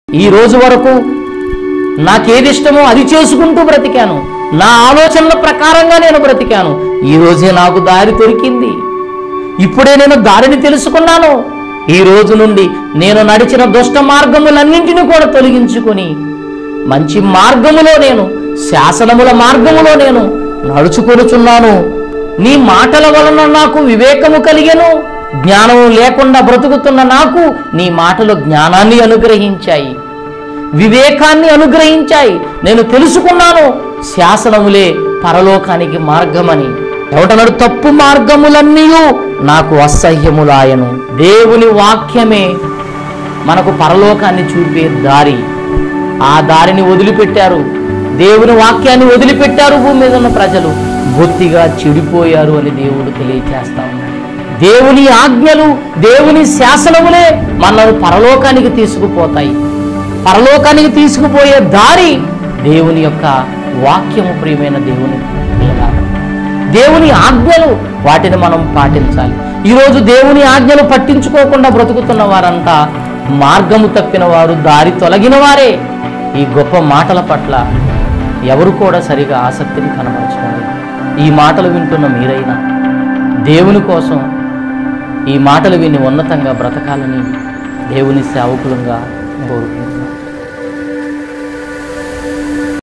ఈ రోజు వరకు నాకేది ఇష్టమో అది చేసుకుంటూ బ్రతికాను నా ఆలోచనల ప్రకారంగా నేను బ్రతికాను ఈ రోజే నాకు దారి దొరికింది ఇప్పుడే నేను దారిని తెలుసుకున్నాను ఈ రోజు నుండి నేను నడిచిన దుష్ట మార్గములన్నింటినీ కూడా తొలగించుకొని మంచి మార్గములో నేను శాసనముల మార్గములో నేను నడుచుకొనుచున్నాను నీ మాటల వలన నాకు వివేకము కలిగెను జ్ఞానము లేకుండా బ్రతుకుతున్న నాకు నీ మాటలు జ్ఞానాన్ని అనుగ్రహించాయి వివేకాన్ని అనుగ్రహించాయి నేను తెలుసుకున్నాను శాసనములే పరలోకానికి మార్గమని ఎవటన్నాడు తప్పు మార్గములన్నీ నాకు అసహ్యములాయను దేవుని వాక్యమే మనకు పరలోకాన్ని చూపే దారి ఆ దారిని వదిలిపెట్టారు దేవుని వాక్యాన్ని వదిలిపెట్టారు భూమి మీద ఉన్న ప్రజలు బొత్తిగా చెడిపోయారు అని దేవుడు తెలియచేస్తా ఉన్నాడు దేవుని ఆజ్ఞలు దేవుని శాసనములే మనల్ని పరలోకానికి తీసుకుపోతాయి పరలోకానికి తీసుకుపోయే దారి దేవుని యొక్క వాక్యము ప్రియమైన దేవుని పిల్లలారా. దేవుని ఆజ్ఞలు వాటిని మనం పాటించాలి ఈరోజు దేవుని ఆజ్ఞలు పట్టించుకోకుండా బ్రతుకుతున్న వారంతా మార్గము తప్పిన వారు దారి తొలగిన వారే ఈ గొప్ప మాటల పట్ల ఎవరు కూడా సరిగా ఆసక్తిని కనబరచుకోలేదు ఈ మాటలు వింటున్న మీరైనా దేవుని కోసం ఈ మాటలు విని ఉన్నతంగా బ్రతకాలని దేవుని సేవకులంగా కోరుకుంటున్నాను